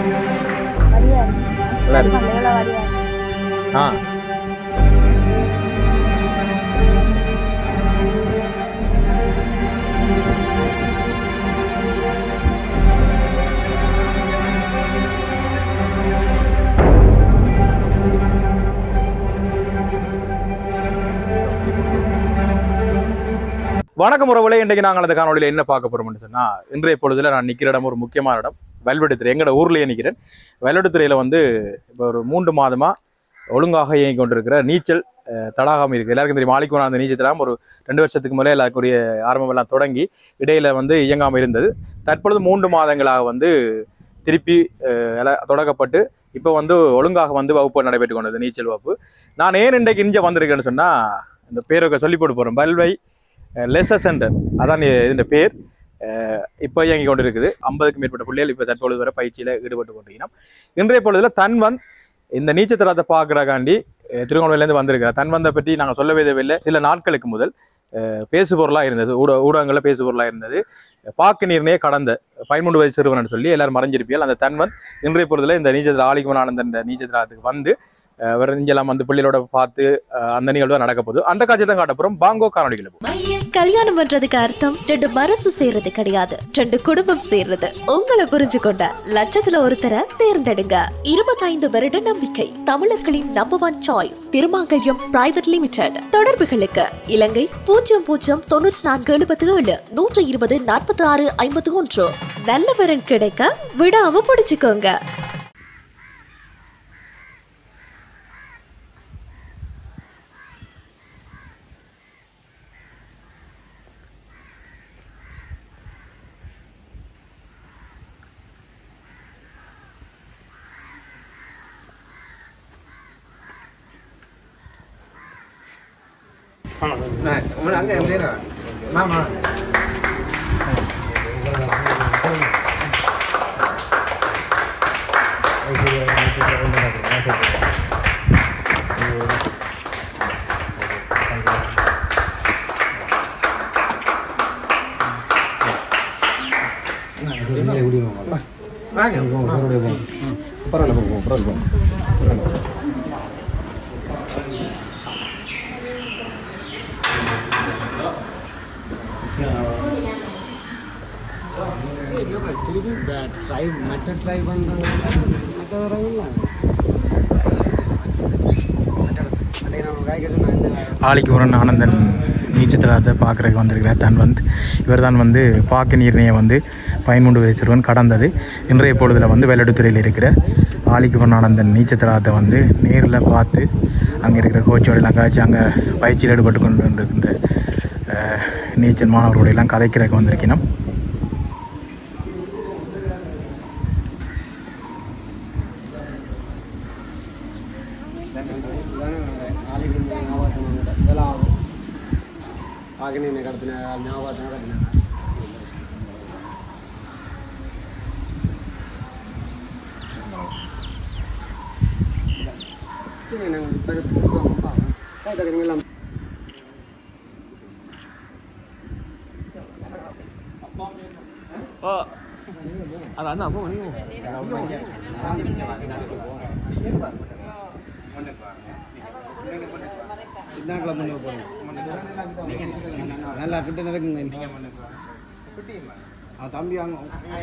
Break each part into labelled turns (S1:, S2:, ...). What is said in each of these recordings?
S1: வழியா இருக்கு
S2: நல்லா இருக்கு.
S1: எவ்வளோ வழியா இருக்கு
S2: ஆ வணக்கம் உறவுகளே இன்றைக்கு நாங்கள் அந்த காணொலியில் என்ன பார்க்க போறோம்னு சொன்னா இன்றைய பொழுதுல நான் நிக்கிற இடம் ஒரு முக்கியமான இடம் வெல்வெடுத்துறை எங்களோட ஊர்லயே நிக்கிறேன் வெல்வெடுத்துறையில வந்து இப்போ ஒரு மூன்று மாதமா ஒழுங்காக இயங்கி கொண்டிருக்கிற நீச்சல் அஹ், தடாகம் இருக்கு எல்லாருக்கும் தெரியும் மாலிக்குவனா அந்த நீச்சல் தடாகம் ஒரு ரெண்டு வருஷத்துக்கு மேலே எல்லாருக்குரிய ஆரம்பம் எல்லாம் தொடங்கி இடையில வந்து இயங்காம இருந்தது தற்பொழுது மூன்று மாதங்களாக வந்து திருப்பி அஹ், எல்லாம் தொடங்கப்பட்டு இப்போ வந்து ஒழுங்காக வந்து வகுப்பு நடைபெற்று கொண்டது நீச்சல் வகுப்பு நான் ஏன் இன்றைக்கு இங்கே வந்திருக்கேன்னு சொன்னா இந்த பேரை சொல்லி போட்டு போறேன் பல்வை லெசர் சென்டர் அதான் இதன் பேர் அஹ் இப்போ இயங்கி கொண்டு இருக்குது ஐம்பதுக்கும் மேற்பட்ட பிள்ளைகள் இப்போ தற்பொழுது வரை பயிற்சியில் ஈடுபட்டு கொண்டிருக்கிறோம் இன்றைய பொழுதுல தன்வன் இந்த நீச்சல் தரத்தை பார்க்குறக்காண்டி திருவண்ணாமலையிலேருந்து வந்திருக்கிறார் தன்வந்தை பற்றி நாங்கள் சொல்லவே தேவையில்லை சில நாட்களுக்கு முதல் அஹ், பேசு பொருளாக இருந்தது ஊட ஊடகங்களில் பேசு பொருளாக இருந்தது பாக்கு நீர்னே கடந்த பயன்முண்டு வயது சிறுவன் சொல்லி எல்லாரும் மறைஞ்சிருப்பியால் அந்த தன்வன் இன்றைய பொழுதுல இந்த நீச்சல் ஆலிகுமனானந்த இந்த நீச்சல் தரத்துக்கு வந்து அஹ், அவர் இங்கெல்லாம் வந்து பிள்ளைகளோட பார்த்து அஹ், அந்த நிகழ்வு தான் நடக்க போகுது அந்த காட்சியை தான் காட்ட போகிறோம் பாங்கோ காணொலிகளை
S3: கல்யாணம் பண்றதுக்கு அர்த்தம் ரெண்டு மனசு சேர்றது கிடையாது ரெண்டு குடும்பம் சேர்றது உங்களை புரிஞ்சு கொண்ட லட்சத்துல ஒருத்தரை தேர்ந்தெடுங்க இருபத்தைந்து வருட நம்பிக்கை தமிழர்களின் number one choice Thirumangalyam private limited தொடர்புகளுக்கு இலங்கை பூஜ்ஜியம் பூஜ்ஜியம் தொண்ணூற்றி நான்கு எழுபத்தி ஏழு நூற்றி இருபது நாற்பத்தி ஆறு ஐம்பத்தி ஒன்று நல்லவரன் கிடைக்க விடாம பிடிச்சுக்கோங்க
S4: này mình ăn cái em thế nào má má வாங்க பரவாயில்ல போங்க பரவாயில்ல போங்க
S5: ಟ್ರೈ ಮತ್ತೆ ಟ್ರೈ ಬಂದು ಮತ್ತೆ ಬರೋಂಗಿಲ್ಲ ಅದೇ ನಾವು ಗಾಯಕ
S2: ஆலிக்குமரன் ஆனந்தன் நீச்சத்தலாத்தை பார்க்குறதுக்கு வந்திருக்கிறார் தன் வந்து இவர் தான் வந்து பாக்கு நீர்ணையை வந்து பயன்முண்டு வச்சிருவன் கடந்தது இன்றைய பொழுதில் வந்து வெள்ளடுத்துறையில் இருக்கிற ஆலிக்குமரன் ஆனந்தன் நீச்சத்தலாத்தை வந்து நேரில் பார்த்து அங்கே இருக்கிற கோச்சோடெல்லாம் காய்ச்சி அங்கே பயிற்சியில் ஈடுபட்டு கொண்டு இருக்கின்ற அஹ், நீச்சல் மாணவர்களோட எல்லாம் கதைக்கிறதுக்கு வந்திருக்கணும்
S5: ಹಾಗೆ ನೀನೆ ಕಡ್ತೀನಿ ನಾವು ಅದನ್ನ ಕಡ್ತೀನಿ சரி நாங்கள் இப்போ புதுசாக கை தகுதிங்களா அதான் அப்போ நல்லா கிட்ட நடக்குங்க தம்பி வாங்க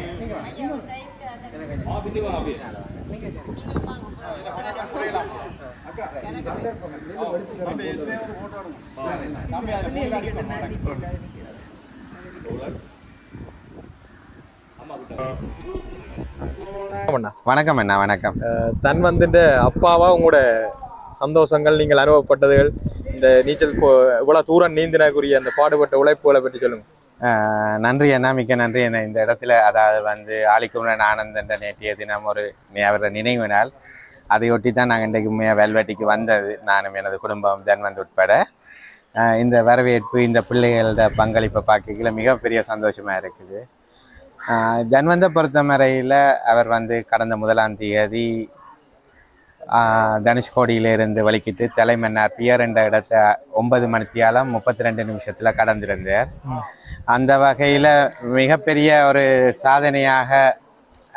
S4: வணக்கம் அண்ணா வணக்கம்
S2: தன் வந்துட்டு அப்பாவா உங்களோட சந்தோஷங்கள் நீங்கள் அனுபவப்பட்டதுகள் இந்த நீச்சல் இவ்வளோ தூரம் நீந்தினக்குரிய அந்த பாடுபட்ட உழைப்புகளை பற்றி சொல்லுங்க
S4: அஹ், நன்றி அண்ணா மிக்க நன்றி அண்ணா இந்த இடத்துல அதாவது வந்து ஆலிக்குமரன் ஆனந்தன்ற நேற்றைய தினம் ஒரு நி- அவரது நினைவு நாள் அதையொட்டி தான் நாங்கள் இன்றைக்கு உண்மையாக வெல்வெட்டிக்கு வந்தது நானும் எனது குடும்பம் தன்வந்த் உட்பட அஹ், இந்த வரவேற்பு இந்த பிள்ளைகளோட பங்களிப்பை பார்க்கல மிகப்பெரிய சந்தோஷமாக இருக்குது அஹ், தன்வந்தை பொறுத்தவரையில் அவர் வந்து கடந்த முதலாம் தேதி ஆஹ் தனுஷ்கோடியிலிருந்து வலிக்கிட்டு தலைமன்னார் பியர் என்ற இடத்த ஒன்பது மணித்தியாலம் முப்பத்தி ரெண்டு நிமிஷத்தில் கடந்திருந்தார் அந்த வகையில் மிகப்பெரிய ஒரு சாதனையாக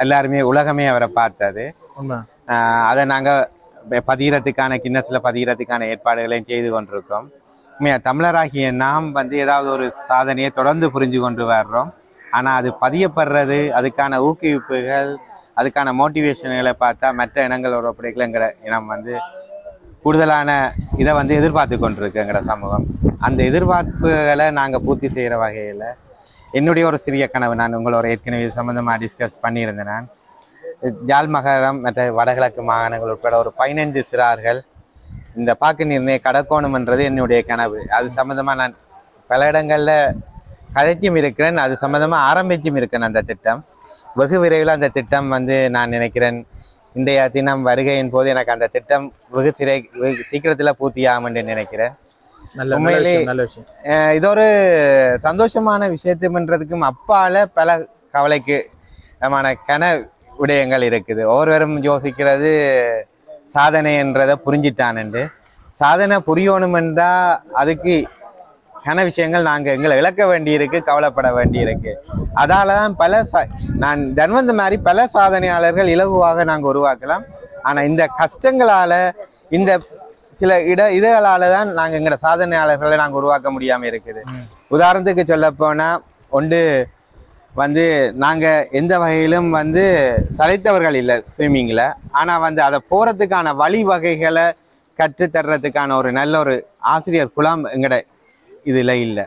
S4: எல்லாருமே உலகமே அவரை பார்த்தது
S2: உண்மை
S4: ஆஹ் அதை நாங்கள் பதிகிறதுக்கான கின்னஸில் பதிகிறதுக்கான ஏற்பாடுகளையும் செய்து கொண்டிருக்கோம் உண்மையா தமிழராகிய நாம் வந்து ஏதாவது ஒரு சாதனையை தொடர்ந்து புரிஞ்சு கொண்டு வர்றோம் ஆனால் அது பதியப்படுறது அதுக்கான ஊக்குவிப்புகள் அதுக்கான மோட்டிவேஷன்களை பார்த்தா மற்ற இனங்களோட பிடிக்கலங்கிற இனம் வந்து கூடுதலான இதை வந்து எதிர்பார்த்து கொண்டிருக்கு எங்களோட சமூகம் அந்த எதிர்பார்ப்புகளை நாங்கள் பூர்த்தி செய்கிற வகையில் என்னுடைய ஒரு சிறிய கனவு நான் உங்களோட ஏற்கனவே இது சம்மந்தமாக டிஸ்கஸ் பண்ணியிருந்தேன் நான் ஜாழ் மகரம் மற்ற வடகிழக்கு மாகாணங்கள் உட்பட ஒரு பதினைந்து சிறார்கள் இந்த பாக்கு நீர்ணையை கடக்கணும்ன்றது என்னுடைய கனவு அது சம்மந்தமாக நான் பல இடங்களில் கதைச்சும் இருக்கிறேன் அது சம்மந்தமாக ஆரம்பிச்சும் இருக்கேன் அந்த திட்டம் வெகு விரைவில் அந்த திட்டம் வந்து நான் நினைக்கிறேன் இன்றைய தினம் வருகையின் போது எனக்கு அந்த திட்டம் வெகு சிறை வெகு சீக்கிரத்தில் பூர்த்தியாகும் என்று நினைக்கிறேன்
S2: நல்ல நல்ல
S4: உண்மையிலே-
S2: விஷயம் நல்ல விஷயம்
S4: அஹ் இது ஒரு சந்தோஷமான விஷயத்துமன்றதுக்கும் அப்பால பல கவலைக்கு மான கன விடயங்கள் இருக்குது ஒவ்வொருவரும் யோசிக்கிறது சாதனை என்றதை புரிஞ்சிட்டானுண்டு சாதனை புரியணுமென்றா அதுக்கு கன விஷயங்கள் நாங்கள் எங்களை இழக்க வேண்டியிருக்கு கவலைப்பட வேண்டியிருக்கு அதால தான் பல ச நான் தன்வந்த மாதிரி பல சாதனையாளர்கள் இலகுவாக நாங்கள் உருவாக்கலாம் ஆனால் இந்த கஷ்டங்களால் இந்த சில இட இதுகளால தான் நாங்கள் எங்களோட சாதனையாளர்களை நாங்கள் உருவாக்க முடியாமல் இருக்குது உதாரணத்துக்கு சொல்லப்போனால் ஒன்று வந்து நாங்கள் எந்த வகையிலும் வந்து சளைத்தவர்கள் இல்லை ஸ்விம்மிங்கில் ஆனால் வந்து அதை போகிறதுக்கான வழிவகைகளை கற்றுத்தர்றதுக்கான ஒரு நல்ல ஒரு ஆசிரியர் குலம் எங்கட இதில் இல்லை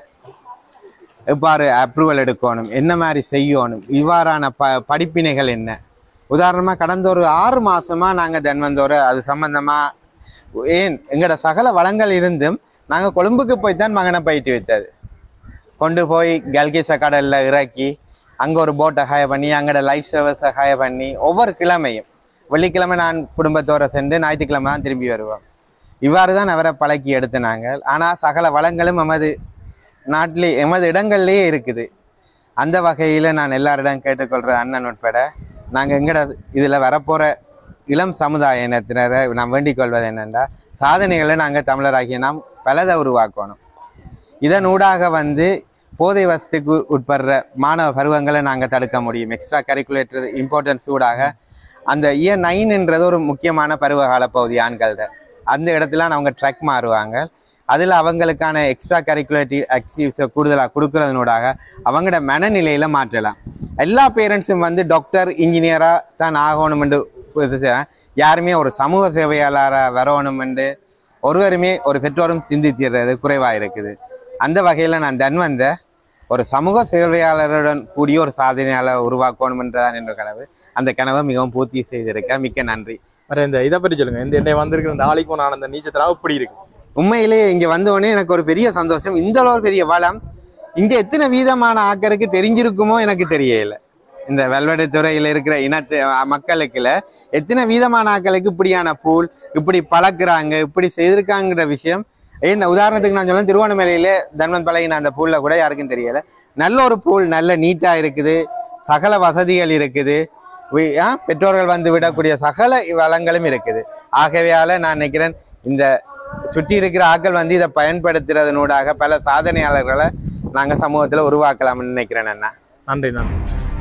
S4: எவ்வாறு அப்ரூவல் எடுக்கணும் என்ன மாதிரி செய்யணும் இவ்வாறான ப படிப்பினைகள் என்ன உதாரணமாக கடந்த ஒரு ஆறு மாசமாக நாங்கள் தன்வந்தோரை அது சம்பந்தமாக ஏன் எங்களோட சகல வளங்கள் இருந்தும் நாங்கள் கொழும்புக்கு போய் தான் மகனை பயிட்டு வைத்தது கொண்டு போய் கல்கேச கடலில் இறக்கி அங்கே ஒரு போட்டை ஹாய பண்ணி அங்கோட லைஃப் சர்வீஸை ஹாய பண்ணி ஒவ்வொரு கிழமையும் வெள்ளிக்கிழமை நான் குடும்பத்தோட சென்று ஞாயிற்றுக்கிழமை தான் திரும்பி வருவோம் இவ்வாறு தான் அவரை பழக்கி எடுத்து நாங்கள் ஆனால் சகல வளங்களும் எமது நாட்டிலே எமது இடங்கள்லேயே இருக்குது அந்த வகையில் நான் எல்லாரிடம் கேட்டுக்கொள்கிற அண்ணன் உட்பட நாங்கள் எங்கட இதில் வரப்போகிற இளம் சமுதாய இனத்தினரை நாம் வேண்டிக் கொள்வது என்னென்னா சாதனைகளை நாங்கள் தமிழராகிய நாம் பலதை உருவாக்கணும் இதன் ஊடாக வந்து போதை வசதிக்கு உட்படுற மாணவ பருவங்களை நாங்கள் தடுக்க முடியும் எக்ஸ்ட்ரா கரிக்குலேட்டர் இம்பார்ட்டன்ஸ் ஊடாக அந்த இயர் நைன்ன்றது ஒரு முக்கியமான பருவகால பகுதி ஆண்கள்ட அந்த இடத்துல அவங்க ட்ரக் மாறுவாங்க அதில் அவங்களுக்கான எக்ஸ்ட்ரா கரிக்குலேட்டிவ் ஆக்டிவிட்டிஸை கூடுதலாக கொடுக்கறதுனூடாக அவங்களோட மனநிலையில் மாற்றலாம் எல்லா பேரண்ட்ஸும் வந்து டாக்டர் இன்ஜினியராக தான் ஆகணுமென்று யாருமே ஒரு சமூக சேவையாளராக வரணுமென்று ஒருவருமே ஒரு பெற்றோரும் சிந்தித்திடுறது குறைவாக இருக்குது அந்த வகையில் நான் தன்வந்த ஒரு சமூக சேவையாளருடன் கூடிய ஒரு சாதனையாளர் உருவாக்கணுமென்றதான் என்ற கனவு அந்த கனவை மிகவும் பூர்த்தி செய்திருக்கேன் மிக்க நன்றி
S2: வேற இந்த இதை பற்றி சொல்லுங்க இந்த என்னை வந்திருக்கிற இந்த ஆளிக்கும் நான் அந்த நீச்சத்தினா இப்படி இருக்கு
S4: உண்மையிலேயே இங்கே வந்தோடனே எனக்கு ஒரு பெரிய சந்தோஷம் இந்த அளவு ஒரு பெரிய வளம் இங்கே எத்தனை வீதமான ஆக்கருக்கு தெரிஞ்சிருக்குமோ எனக்கு தெரியல இந்த வெல்வெடை துறையில் இருக்கிற இனத்து அஹ், மக்களுக்குல எத்தனை வீதமான ஆக்களுக்கு இப்படியான பூல் இப்படி பழக்குறாங்க இப்படி செய்திருக்காங்கிற விஷயம் ஏன் உதாரணத்துக்கு நான் சொல்ல திருவண்ணாமலையில தன்வந்த் பழகின அந்த பூல்ல கூட யாருக்கும் தெரியல நல்ல ஒரு பூல் நல்ல நீட்டா இருக்குது சகல வசதிகள் இருக்குது வி- ஆ, பெற்றோர்கள் வந்து விடக்கூடிய சகல வளங்களும் இருக்குது ஆகவேயால நான் நினைக்கிறேன் இந்த சுற்றி இருக்கிற ஆட்கள் வந்து இதை பயன்படுத்துறதனூடாக பல சாதனையாளர்களை நாங்கள் சமூகத்தில் உருவாக்கலாம்னு நினைக்கிறேன் அண்ணா
S2: நன்றி நன்றி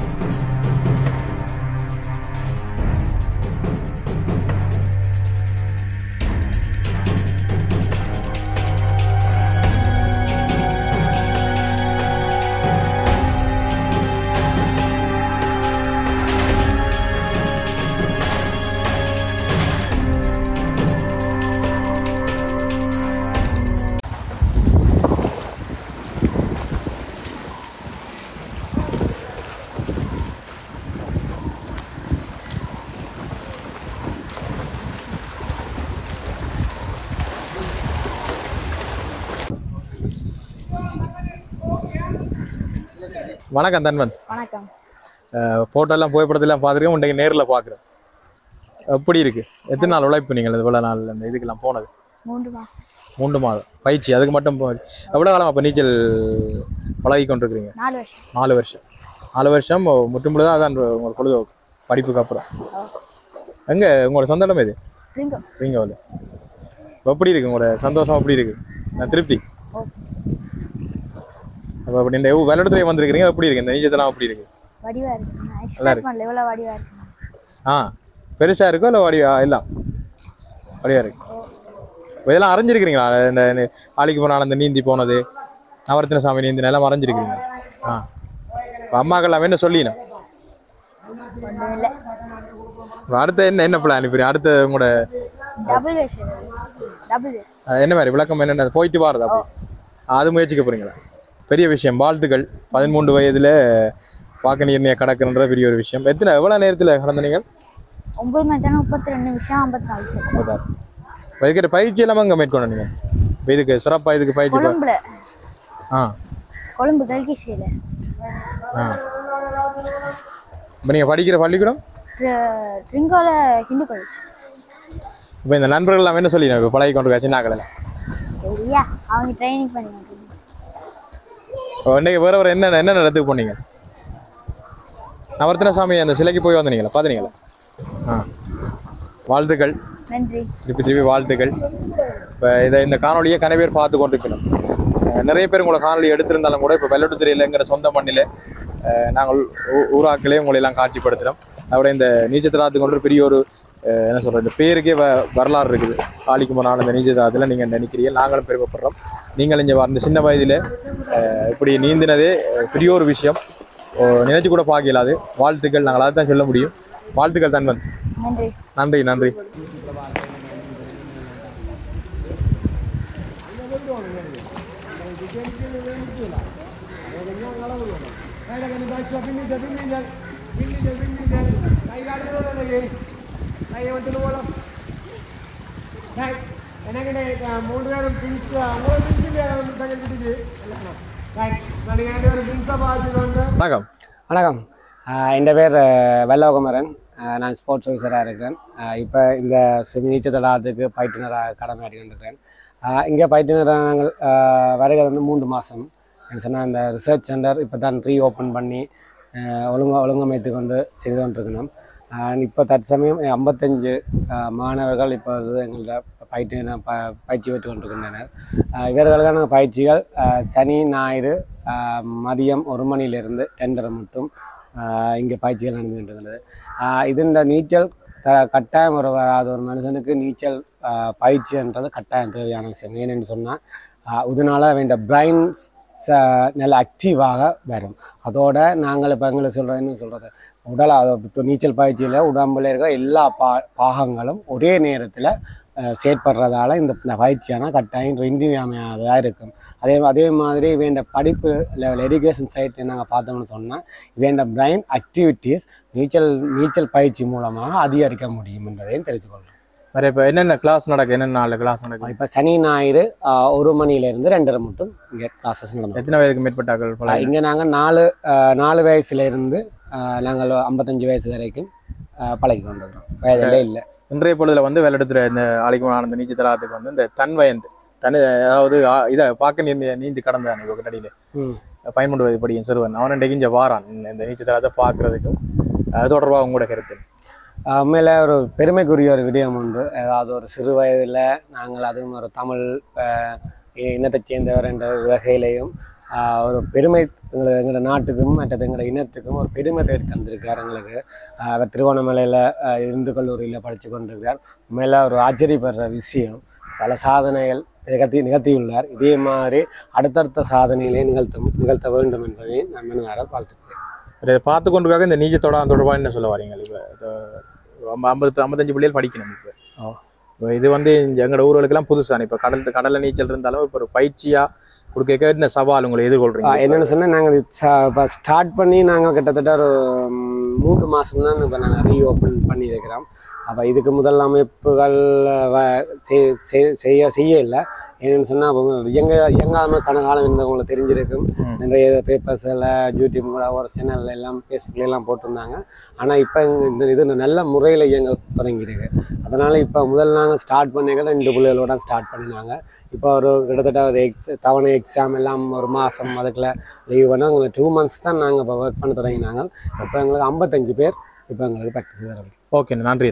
S2: வணக்கம் தன்வந்த்
S1: வணக்கம்
S2: ஃபோட்டோ எல்லாம் புகைப்படத்தெல்லாம் பார்த்துருக்கேன் உண்டைக்கு நேரில் பார்க்குறேன் எப்படி இருக்கு எத்தனை நாள் உழைப்பு நீங்கள் இவ்வளோ நாள் இந்த இதுக்கெல்லாம் போனது
S1: மூன்று மாசம்
S2: மூன்று மாதம் பயிற்சி அதுக்கு மட்டும் போ எவ்வளோ காலம் அப்போ நீச்சல் பழகி கொண்டிருக்கிறீங்க
S1: நாலு வருஷம்
S2: நாலு வருஷம் நாலு வருஷம் முற்றும் தான் அதான் உங்களோட பொழுது படிப்புக்கு அப்புறம் எங்கே உங்களோட சொந்த இடம் இது
S1: ரிங்கோ
S2: ரீங்கோவில் எப்படி இருக்கு உங்களோட சந்தோஷம் எப்படி இருக்கு நான் திருப்தி
S1: ஓ
S2: அப்போ அப்படி இந்த வெள்ளத்துறை வந்திருக்கிறீங்க எப்படி இருக்கு இந்த நீச்சத்தெல்லாம் எப்படி இருக்கு
S1: வடிவா இருக்கு எக்ஸ்பெக்ட் பண்ணல இவ்வளோ வடிவா இருக்கு
S2: ஆ பெருசா இருக்கோ இல்லை வடிவா எல்லாம் வடிவா இருக்கு இப்ப இதெல்லாம் அறிஞ்சிருக்கிறீங்களா இந்த இந்த ஆளிக்கு போனால் அந்த நீந்தி போனது நவரத்தின சாமி நீந்தின எல்லாம் அறிஞ்சிருக்கிறீங்க ஆ இப்போ அம்மாக்கள் எல்லாமே என்ன சொல்லினேன்
S1: ஒன்றும் இல்லை
S2: இப்ப அடுத்து என்ன என்ன பிளான் இப்போ அடுத்து உங்களோட
S1: டபுள் வேஷன் டபுள்
S2: அஹ், என்ன மாதிரி விளக்கம் என்னென்ன போயிட்டு வாரது அப்படி அது முயற்சிக்க போறீங்களா பெரிய விஷயம் வாழ்த்துக்கள் பதிமூன்று வயதுல வாக்கு நீர்ணிய கடக்குன்ற பெரிய ஒரு விஷயம் எத்தனை எவ்வளவு நேரத்துல கடந்த நீங்கள்
S1: ஒன்பது மணி தானே முப்பத்தி ரெண்டு நிமிஷம் ஐம்பத்தி நாலு செகண்ட்
S2: இப்போ இதுக்கிற பயிற்சி எல்லாமே அங்கே மேற்கொண்டு நீங்கள் இப்போ இதுக்கு சிறப்பாக இதுக்கு பயிற்சி ப-
S1: கொழும்புல
S2: ஆ
S1: கொழும்பு கல்கிசியில்
S2: ஆ இப்போ நீங்கள் படிக்கிற பள்ளிக்கூடம்
S1: ட்ரிங்கோல ஹிந்து காலேஜ்
S2: இப்போ இந்த நண்பர்கள் எல்லாம் என்ன சொல்லி இப்போ பழகி கொண்டு சின்ன கடையில்
S1: இல்லையா அவங்க ட்ரைனிங் பண்ணி
S2: இப்போ இன்னைக்கு வேற வேறு என்ன என்ன இடத்துக்கு போனீங்க நவர்த்தன சாமி அந்த சிலைக்கு போய் வந்தீங்களா பார்த்தீங்களா ஆ வாழ்த்துக்கள்
S1: நன்றி
S2: திருப்பி திருப்பி வாழ்த்துக்கள் இப்போ இதை இந்த காணொலியை கன பேர் பார்த்து கொண்டிருக்கணும் அஹ் நிறைய பேர் உங்களை காணொலி எடுத்திருந்தாலும் கூட இப்போ வெள்ளட்டுத்துறையிலங்கிற சொந்த மண்ணில் அஹ் நாங்கள் ஊ- ஊராக்களே உங்களை எல்லாம் காட்சிப்படுத்துகிறோம் அதோட இந்த நீச்சத்திராத்துக்கு கொண்டு ஒரு பெரிய ஒரு அஹ் என்ன சொல்கிறது இந்த பேருக்கே வ வரலாறு இருக்குது ஆளிக்குமரான இந்த நீச்சத்திராத்தில் நீங்கள் நினைக்கிறீங்க நாங்களும் பெருமைப்படுறோம் நீங்கள் இங்கே வந்த சின்ன வயதில் அஹ் இப்படி நீந்தினதே அஹ் பெரிய ஒரு விஷயம் ஓ, நினைச்சு கூட பார்க்க இயலாது வாழ்த்துக்கள் நாங்கள் அதை தான் சொல்ல முடியும் வாழ்த்துக்கள் தன்வன்
S1: நன்றி
S2: நன்றி நன்றி
S5: மூன்று பேரும் பிரிச்சு அவங்க பிரிச்சு தங்கிட்டு நான் ரெண்டு பிரின்ஸா பார்த்து வந்து
S2: வணக்கம்
S6: வணக்கம் ஆஹ் என் பேர் அஹ், வெல்லகுமரன் ஆஹ் நான் ஸ்போர்ட்ஸ் ஆஃபீஸராக இருக்கிறேன் இப்போ இந்த சுமி நீச்சல் தடாகத்துக்கு பயிற்றுனராக கடமையாற்றிருக்கிறேன் இங்கே பயிற்றுனர் நாங்கள் ஆஹ், வருகை வந்து மூன்று மாதம் என்ன சொன்னால் இந்த ரிசர்ச் சென்டர் இப்போ தான் ரீ ஓப்பன் பண்ணி ஆஹ், ஒழுங்க ஒழுங்கமைத்து கொண்டு செய்து கொண்டிருக்கணும் இப்போ தற்சமயம் ஐம்பத்தஞ்சு மாணவர்கள் இப்பொழுது எங்களோட பயிற்சி ப பயிற்சி பெற்று கொண்டிருக்கின்றனர் ஆஹ் இவர்களுக்கான பயிற்சிகள் ஆஹ் சனி ஞாயிறு ஆஹ் மதியம் ஒரு மணியிலிருந்து ரெண்டரை மட்டும் ஆஹ் இங்கே பயிற்சிகள் நடந்து கொண்டிருக்கிறது ஆஹ் இது இந்த நீச்சல் த கட்டாயம் ஒரு வராத ஒரு மனுஷனுக்கு நீச்சல் ஆஹ் பயிற்சின்றது கட்டாயம் தேவையான விஷயம் ஏனென்று சொன்னால் இதனால் வேண்ட பிரைன்ஸ் ச நல்ல ஆக்டிவாக வரும் அதோட நாங்கள் இப்போ எங்களை சொல்கிறது என்ன சொல்கிறது உடல் அது இப்போ நீச்சல் பயிற்சியில் உடம்புல இருக்கிற எல்லா பா பாகங்களும் ஒரே நேரத்தில் செயற்படுறதால இந்த இந்த பயிற்சியான கட்டாயம் இன்றியமையாததாக இருக்கும் அதே அதே மாதிரி வேண்ட படிப்பு லெவல் எஜுகேஷன் சைட் நாங்கள் பார்த்தோம்னு சொன்னால் வேண்ட பிரைன் ஆக்டிவிட்டீஸ் நீச்சல் நீச்சல் பயிற்சி மூலமாக அதிகரிக்க முடியும் என்பதையும் தெரிஞ்சுக்கொள்ளலாம்
S2: வேற இப்போ என்னென்ன கிளாஸ் நடக்கு என்னென்ன நாள் கிளாஸ் நடக்கு
S6: இப்போ சனி ஞாயிறு ஆஹ், ஒரு மணியிலேருந்து ரெண்டரை மட்டும் இங்கே கிளாஸஸ் நடந்தோம்
S2: எத்தனை வயதுக்கு மேற்பட்டாக்கள் பல
S6: இங்கே நாங்கள் நாலு ஆஹ், நாலு வயசுலேருந்து நாங்கள் ஐம்பத்தஞ்சு வயசு வரைக்கும் ஆஹ், பழகி கொண்டிருக்கிறோம் வயதிலே இல்லை
S2: இன்றைய பொழுதுல வந்து வெள்ளெடுத்துற இந்த ஆளிக்கும் ஆனந்த நீச்சல் தலாத்துக்கு வந்து இந்த தன்வயந்து தனி அதாவது ஆ- இதை பார்க்க நீந்தி நீந்தி கடந்தான் இப்போ கட்டடியில்
S6: ம்
S2: பயன்படுவது வயது படியும் சிறுவன் அவன் இன்றைக்கு இங்கே வாரான் இந்த- இந்த நீச்சல் தலாத்தை பார்க்கறதுக்கும் அது தொடர்பாக உங்களோட கருத்து
S6: உண்மையில் ஒரு பெருமைக்குரிய ஒரு விடயம் உண்டு அதாவது ஒரு சிறு வயதில் நாங்கள் அதுவும் ஒரு தமிழ் ஆஹ், இனத்தைச் சேர்ந்தவர் என்ற வகையிலையும் ஆஹ், ஒரு பெருமை எங்களை எங்களோட நாட்டுக்கும் மற்றது எங்களோட இனத்துக்கும் ஒரு பெருமை தேடி தந்திருக்கார் எங்களுக்கு ஆஹ், அவர் திருவண்ணாமலையில் இந்து கல்லூரியில் படித்து கொண்டிருக்கிறார் உண்மையில் ஒரு ஆச்சரியப்படுற விஷயம் பல சாதனைகள் நிகழ்த்தி நிகழ்த்தியுள்ளார் இதே மாதிரி அடுத்தடுத்த சாதனைகளை நிகழ்த்த நிகழ்த்த வேண்டும் என்பதை நான் மனதார வாழ்த்துக்கிறேன்
S2: இதை பார்த்து கொண்டிருக்காக இந்த நீச்சத்தோட தொடர்பாக என்ன சொல்ல வரீங்க இப்போ ஐம்பது ஐம்பத்தஞ்சு பிள்ளைகள் படிக்கணும் இப்போ
S6: ஓ.
S2: இப்போ இது வந்து இங்க எங்களோட ஊர்களுக்கெல்லாம் புதுசான இப்போ கடல் கடல்ல நீச்சல் இருந்தாலும் இப்போ ஒரு பயிற்சியா கொடுக்க இந்த சவால் உங்களை
S6: ஆ,
S2: எதிர்கொள்றீங்க
S6: என்னென்னு சொன்னால் நாங்கள் இப்போ ஸ்டார்ட் பண்ணி நாங்கள் கிட்டத்தட்ட ஒரு ம், மூன்று மாதம் தான் இப்போ நாங்கள் ரீஓப்பன் பண்ணியிருக்கிறோம் அப்போ இதுக்கு முதல் அமைப்புகள் வ- செய்- செய்- செய்ய செய்ய இல்லை என்னென்னு சொன்னால் எங்க இயங்காம கனகாலம் இருந்தவங்களுக்கு தெரிஞ்சிருக்கும்
S2: ம்.
S6: நிறைய பேப்பர்ஸில் யூடியூப் கூட ஒரு சேனல்ல எல்லாம் ஃபேஸ்புக்கில் எல்லாம் போட்டிருந்தாங்க ஆனால் இப்போ இந்த இது நல்ல முறையில் இயங்க தொடங்கியிருக்கு அதனால் இப்போ முதல்ல நாங்கள் ஸ்டார்ட் பண்ணிக்கிற ரெண்டு பிள்ளைகளோட ஸ்டார்ட் பண்ணினாங்க இப்போ ஒரு கிட்டத்தட்ட ஒரு எக்ஸ் தவணை எக்ஸாம் எல்லாம் ஒரு மாதம் அதுக்குள்ள லீவ் பண்ணால் எங்களுக்கு டூ மந்த்ஸ் தான் நாங்கள் இப்போ ஒர்க் பண்ண தொடங்கினாங்க இப்போ எங்களுக்கு ஐம்பத்தஞ்சு பேர் இப்போ எங்களுக்கு ப்ராக்டிஸ் தரோம்
S2: ஓகே நன்றி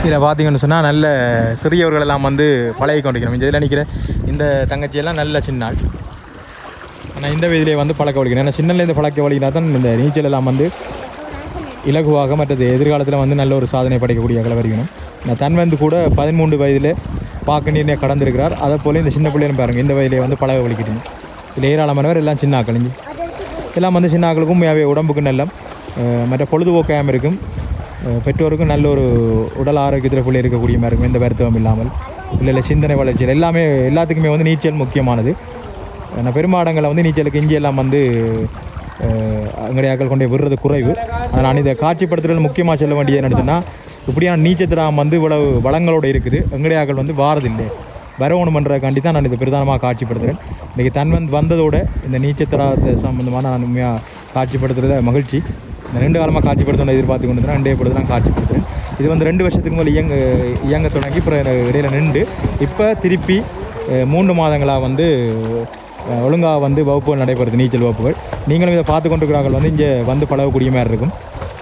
S2: இதில் பார்த்தீங்கன்னு சொன்னால் நல்ல சிறியவர்கள் எல்லாம் வந்து பழகி கொண்டிருக்கணும் இந்த இதில் நிற்கிற இந்த தங்கச்சியெல்லாம் நல்ல சின்னாள் ஆனால் இந்த வயதிலே வந்து பழக்க வலிக்கணும் ஏன்னா சின்னலேருந்து பழக்க வலிக்கினா தான் இந்த நீச்சல் எல்லாம் வந்து இலகுவாக மற்றது எதிர்காலத்தில் வந்து நல்ல ஒரு சாதனை படைக்கக்கூடிய கலவரிக்கணும் நான் தன் வந்து கூட பதிமூன்று வயதில் பார்க்க நீர்னே கடந்திருக்கிறார் அதை போல் இந்த சின்ன பிள்ளைன்னு பாருங்கள் இந்த வயதிலே வந்து பழக வலிக்கிட்டீங்க இதில் ஏராளமானவர் எல்லாம் சின்ன ஆக்களிஞ்சு எல்லாம் வந்து சின்ன ஆக்களுக்கும் உண்மையாகவே உடம்புக்கு நல்லம் அஹ் மற்ற பொழுதுபோக்காமல் இருக்கும் அஹ் பெற்றோருக்கும் நல்ல ஒரு உடல் ஆரோக்கியத்தில் பிள்ளை இருக்கக்கூடிய மாதிரி இருக்கும் எந்த வருத்தமும் இல்லாமல் இல்லை இல்லை சிந்தனை வளர்ச்சியில் எல்லாமே எல்லாத்துக்குமே வந்து நீச்சல் முக்கியமானது நான் பெருமாடங்களில் வந்து நீச்சலுக்கு இஞ்சி எல்லாம் வந்து அங்கடையாக்கள் கொண்டு போய் விடுறது குறைவு அதை நான் இதை காட்சிப்படுத்துறது முக்கியமாக சொல்ல வேண்டியது என்னதுன்னா இப்படியான நீச்சத்திராம் வந்து இவ்வளவு வளங்களோடு இருக்குது எங்கடையாக்கள் வந்து வாரதில்லை வரவணுமன்றக்காண்டி தான் நான் இதை பிரதானமாக காட்சிப்படுத்துகிறேன் இன்றைக்கி தன் வந்து வந்ததோட இந்த நீச்சத்திராத சம்பந்தமான நான் உண்மையாக காட்சிப்படுத்துறதுல மகிழ்ச்சி இந்த ரெண்டு காலமாக காட்சிப்படுத்தணும் எதிர்பார்த்து கொண்டு தான் ரெண்டே பொழுது நான் காட்சிப்படுத்துகிறேன் இது வந்து ரெண்டு வருஷத்துக்கு மேலே இயங்க இயங்க தொடங்கி அப்புறம் இடையில நின்று இப்போ திருப்பி அஹ், மூன்று மாதங்களாக வந்து அஹ், ஒழுங்கா வந்து வகுப்புகள் நடைபெறுது நீச்சல் வகுப்புகள் நீங்களும் இதை பார்த்து கொண்டிருக்கிறார்கள் வந்து இங்கே வந்து பழகக்கூடிய மாதிரி இருக்கும்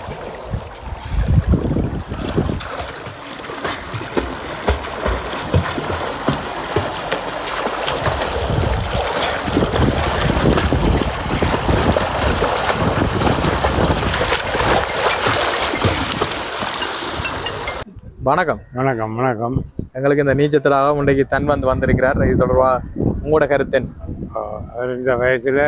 S2: வணக்கம்
S7: வணக்கம் வணக்கம்
S2: எங்களுக்கு இந்த நீச்சத்திலாக இன்றைக்கு தன் வந்து வந்திருக்கிறார் இது தொடர்பாக உங்களோட கருத்தன்
S7: ஆஹ் அவர் இந்த வயசில்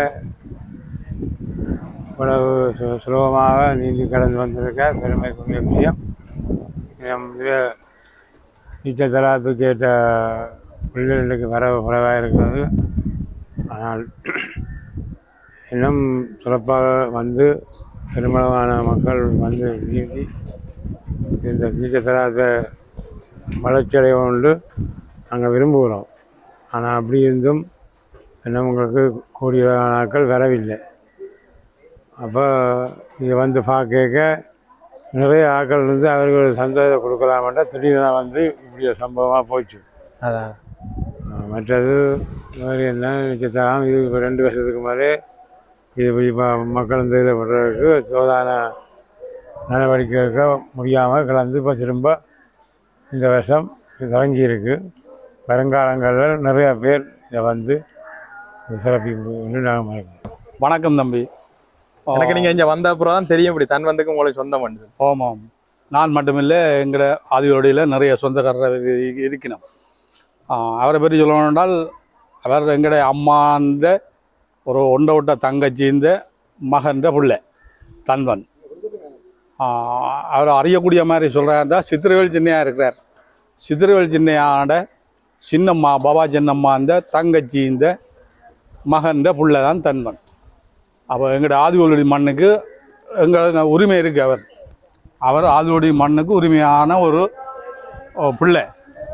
S7: இவ்வளவு சு- சுலபமாக நீந்தி கடந்து வந்திருக்க பெருமைக்குரிய விஷயம் நம் இதில் நீச்சல் தராத்துக்கு ஏற்ற பிள்ளைகளுக்கு வர குறைவாக இருக்கிறது ஆனால் இன்னும் சிறப்பாக வந்து பெருமளவான மக்கள் வந்து நீந்தி இந்த நீச்சல் தராத்தை வளர்ச்சியடைய கொண்டு நாங்கள் விரும்புகிறோம் ஆனால் அப்படி இருந்தும் இன்னும் உங்களுக்கு கூடிய நாட்கள் வரவில்லை அப்போ இங்கே வந்து பார்க்க நிறைய ஆட்கள் இருந்து அவர்கள் சந்தோஷத்தை கொடுக்கலாமட்டா திடீர்னு வந்து இப்படி ஒரு சம்பவமாக போச்சு
S6: அதான்
S7: ஆஹ் மற்றது வேறு என்ன நிச்சயத்தலாம் இது இப்போ ரெண்டு வருஷத்துக்கு மேலே இது இப்படி இப்போ மக்கள் இந்த இதில் விடுறதுக்கு சோதான நடவடிக்கை எடுக்க முடியாமல் கலந்து இப்போ திரும்ப இந்த வருஷம் இது தொடங்கி இருக்கு வருங்காலங்களில் நிறைய பேர் இதை வந்து சிறப்பிப்பு நாங்கள்
S8: வணக்கம் தம்பி
S2: எனக்கு நீங்கள் இங்கே வந்த அப்புறம் தான் தெரியும் இப்படி தன் வந்துக்கு உங்களுக்கு சொந்தம் பண்ணுது
S8: ஆமாம் நான் மட்டுமில்லை எங்களோட ஆதியோடையில் நிறைய சொந்தக்காரர் இரு- இருக்கணும் ஆ, அவரை பற்றி சொல்லணும் என்றால் அவர் எங்களுடைய அம்மாந்த ஒரு ஒண்ட விட்ட தங்கச்சிந்த மகன்ற பிள்ளை தன்வன் ஆ, அவர் அறியக்கூடிய மாதிரி சொல்கிறாருந்தா சித்திரவேல் சின்னையா இருக்கிறார் சித்திரவேல் சின்னையாட சின்னம்மா பாபா சின்னம்மா அந்த தங்கச்சி இந்த மகன்ற பிள்ளை தான் தன்வன் அப்போ எங்களோட ஆதிவொலி மண்ணுக்கு எங்களோட உரிமை இருக்குது அவர் அவர் ஆதிவொலி மண்ணுக்கு உரிமையான ஒரு ஓ, பிள்ளை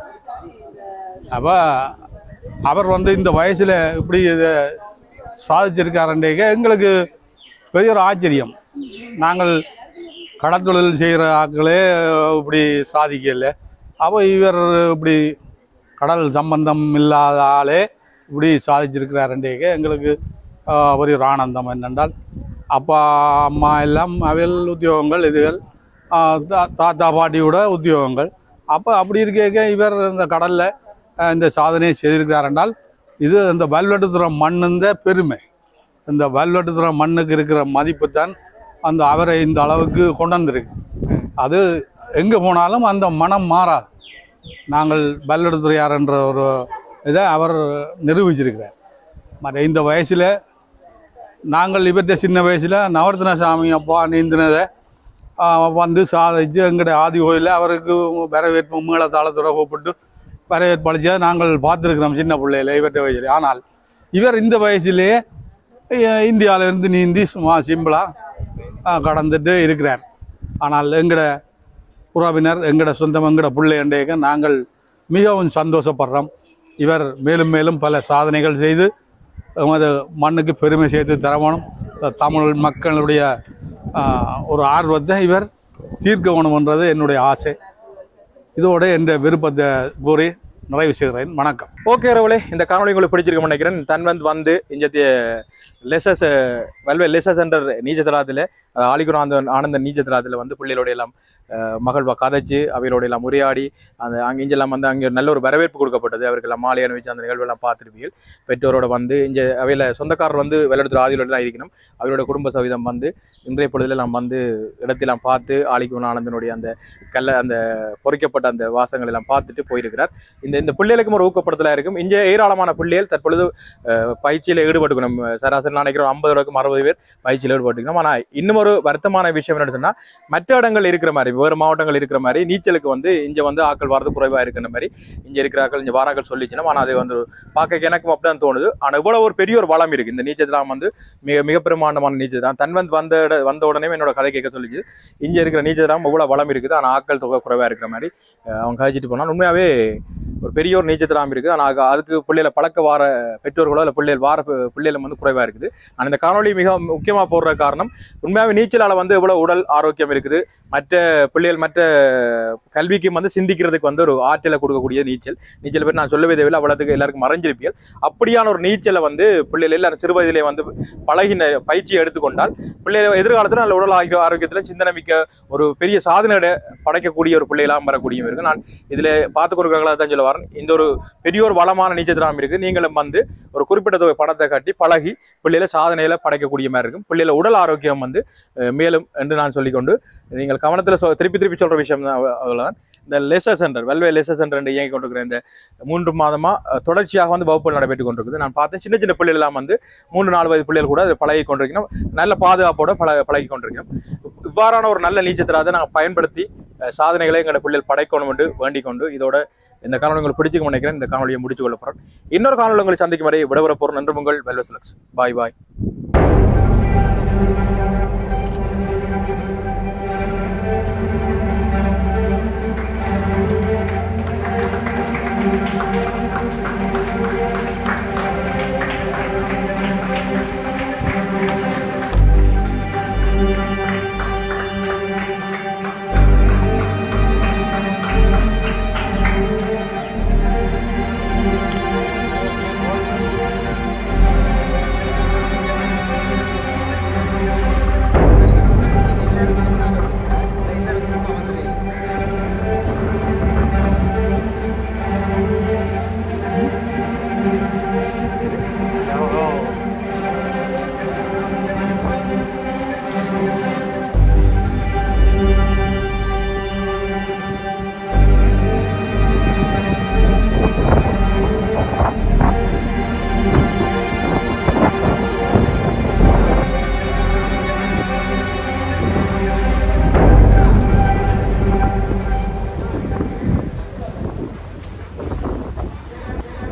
S8: அப்போ அவர் வந்து இந்த வயசில் இப்படி இதை சாதிச்சிருக்காருன்றீங்க எங்களுக்கு பெரிய ஒரு ஆச்சரியம் நாங்கள் கடத்தொழில் செய்கிற ஆட்களே இப்படி சாதிக்கல அப்போ இவர் இப்படி கடல் சம்பந்தம் இல்லாத ஆளே இப்படி சாதிச்சிருக்கிறாருன்றீங்க எங்களுக்கு ஆஹ், பெரிய ஒரு ஆனந்தம் என்னென்றால் அப்பா அம்மா எல்லாம் அவைகள் உத்தியோகங்கள் இதுகள் ஆஹ், தா- தாத்தா பாட்டியோட உத்தியோகங்கள் அப்போ அப்படி இருக்க இவர் இந்த கடலில் இந்த சாதனையை செய்திருக்கிறார் என்றால் இது இந்த வல்வெட்டுத்துற மண்ணுந்த பெருமை இந்த வல்வெட்டுத்துற மண்ணுக்கு இருக்கிற மதிப்பு தான் அந்த அவரை இந்த அளவுக்கு கொண்டு வந்திருக்கு அது எங்கே போனாலும் அந்த மனம் மாறாது நாங்கள் வல்வெடுத்துறையார் என்ற ஒரு இதை அவர் நிரூபிச்சிருக்கிறார் மற்ற இந்த வயசில் நாங்கள் இவர்கிட்ட சின்ன வயசில் நவரத்ன சாமி அப்பா நீந்தினதை ஆஹ், வந்து சாதிச்சு எங்களுடைய ஆதி கோயிலில் அவருக்கு வரவேற்பு மேளதாளத்தோட கூப்பிட்டு வரவேற்பு அளிச்சதை நாங்கள் பார்த்துருக்கிறோம் சின்ன பிள்ளையில இவர்கிட்ட வயசில் ஆனால் இவர் இந்த வயசுலேயே இந்தியாவிலேருந்து நீந்தி சும்மா சிம்பிளாக கடந்துட்டு இருக்கிறார் ஆனால் எங்களோட உறவினர் எங்களோட சொந்தம் எங்களோட பிள்ளையண்டையக நாங்கள் மிகவும் சந்தோஷப்படுறோம் இவர் மேலும் மேலும் பல சாதனைகள் செய்து எமது மண்ணுக்கு பெருமை சேர்த்து தரணும் தமிழ் மக்களுடைய ஆஹ், ஒரு ஆர்வத்தை இவர் தீர்க்க வேணும்ன்றது என்னுடைய ஆசை இதோடு என்ற விருப்பத்தை கூறி நிறைவு செய்கிறேன் வணக்கம்
S2: ஓகே ரவலே இந்த காணொளி உங்களுக்கு பிடிச்சிருக்கும்னு நினைக்கிறேன் தன்வந்த் வந்து இஞ்சத்திய லெசஸ் வெல்வே லெசஸ் என்ற நீச்சத்தலாத்தில் ஆலிகுரு ஆனந்த ஆனந்த நீச்சத்தலாத்தில் வந்து பிள்ளைகளோட எல்லாம் அஹ், மகள் வ- கதைச்சு அவையோட எல்லாம் உரையாடி அந்த அங்கே இங்கெல்லாம் வந்து அங்கே நல்ல ஒரு வரவேற்பு கொடுக்கப்பட்டது அவருக்கெல்லாம் மாலை அணிவிச்சு அந்த நிகழ்வெல்லாம் பார்த்துருப்பீர்கள் பெற்றோரோட வந்து இங்கே அவையில் சொந்தக்காரர் வந்து வெள்ளத்துல ஆதியோட தான் இருக்கணும் அவரோட குடும்ப சவிதம் வந்து இன்றைய பொழுதுல எல்லாம் வந்து இடத்தெல்லாம் பார்த்து ஆலிகுரு ஆனந்தனுடைய அந்த கல்ல அந்த பொறிக்கப்பட்ட அந்த வாசங்கள் எல்லாம் பார்த்துட்டு போயிருக்கிறார் இந்த இந்த பிள்ளைகளுக்கும் ஒரு ஊக்கப்படுத்தலாக இருக்கும் இங்கே ஏராளமான பிள்ளைகள் தற்பொழுது அஹ், பயிற்சியில் ஈடுபட்டுக்கணும் சராசரி நினைக்கிறோம் ஐம்பது ரூபாய்க்கும் அறுபது பேர் பயிற்சியில் ஈடுபட்டுக்கணும் ஆனால் இன்னும் ஒரு வருத்தமான விஷயம் என்னன்னு சொன்னால் மற்ற இடங்கள் இருக்கிற மாதிரி வேறு மாவட்டங்கள் இருக்கிற மாதிரி நீச்சலுக்கு வந்து இங்கே வந்து ஆட்கள் வரது குறைவாக இருக்கிற மாதிரி இங்கே இருக்கிற ஆட்கள் இங்கே வாராக்கள் சொல்லிச்சுன்னா ஆனால் அது வந்து பார்க்க எனக்கும் அப்படிதான் தோணுது ஆனால் இவ்வளோ ஒரு பெரிய ஒரு வளம் இருக்குது இந்த நீச்சல் வந்து மிக மிக பிரமாண்டமான நீச்சல் தான் தன்வந்த் வந்த இட- வந்த உடனே என்னோட கதை கேட்க சொல்லிச்சு இங்கே இருக்கிற நீச்சல் தான் இவ்வளோ வளம் இருக்குது ஆனால் ஆட்கள் தொகை குறைவாக இருக்கிற மாதிரி அஹ், அவங்க கழிச்சிட்டு போனால் உண்மையாகவே ஒரு பெரிய ஒரு நீச்சத்திலாம் இருக்குது ஆனால் அது- அதுக்கு பிள்ளைகளை பழக்க வார பெற்றோர்களோ இல்லை பிள்ளைகள் வார பி- பிள்ளைகளும் வந்து குறைவாக இருக்குது ஆனால் இந்த காணொளி மிக முக்கியமாக போடுற காரணம் உண்மையாகவே நீச்சலால் வந்து எவ்வளோ உடல் ஆரோக்கியம் இருக்குது மற்ற பிள்ளைகள் மற்ற கல்விக்கும் வந்து சிந்திக்கிறதுக்கு வந்து ஒரு ஆற்றலை கொடுக்கக்கூடிய நீச்சல் நீச்சல் பற்றி நான் சொல்லவே தேவையில்லை அவ்வளோத்துக்கு எல்லாருக்கும் மறைஞ்சிருப்பியல் அப்படியான ஒரு நீச்சலை வந்து பிள்ளைகள் எல்லாரும் சிறு வயதிலே வந்து பழகின பயிற்சியை எடுத்துக்கொண்டால் பிள்ளைகள் எதிர்காலத்தில் நல்ல உடல் ஆரோக்கிய ஆரோக்கியத்தில் சிந்தனை மிக்க ஒரு பெரிய சாதனை படைக்கக்கூடிய ஒரு பிள்ளைகளாக வரக்கூடியவங்க இருக்கு நான் இதில் பார்த்து கொடுக்குறவங்களா தான் சொல்ல வரேன் இந்த ஒரு பெரிய ஒரு வளமான நீச்சத்திரம் இருக்கு நீங்களும் வந்து ஒரு குறிப்பிட்ட தொகை பணத்தை கட்டி பழகி பிள்ளைகளை சாதனையில படைக்கக்கூடிய மாதிரி இருக்கும் பிள்ளைகள உடல் ஆரோக்கியம் வந்து அஹ், மேலும் என்று நான் சொல்லிக்கொண்டு நீங்கள் கவனத்தில் சொ திருப்பி திருப்பி சொல்ற விஷயம் தான் அவ- அவ்வளவுதான் இந்த லெசர் சென்டர் வெல்வே லெசர் சென்டர் என்று இயங்கி கொண்டிருக்கிற இந்த மூன்று மாதமா அஹ், தொடர்ச்சியாக வந்து வகுப்புகள் நடைபெற்று கொண்டிருக்குது நான் பார்த்தேன் சின்ன சின்ன பிள்ளைகள் எல்லாம் வந்து மூணு நாலு வயது பிள்ளைகள் கூட அதை பழகி கொண்டிருக்கணும் நல்ல பாதுகாப்போட பழ பழகி கொண்டிருக்கணும் இவ்வாறான ஒரு நல்ல நீச்சத்திராதை நாங்கள் பயன்படுத்தி அஹ், சாதனைகளை எங்களை பிள்ளைகள் படைக்கணும் என்று வேண்டிக் கொண்டு இதோட இந்த காணொலி உங்களுக்கு பிடிச்சிக்க நினைக்கிறேன் இந்த காணொலியை முடிச்சு கொள்ள போறேன் இன்னொரு காணொலி உங்களை சந்திக்கும் வரை விடவர போறோம் நன்று உங்கள் வெல்வஸ் லக்ஸ் பாய் பாய்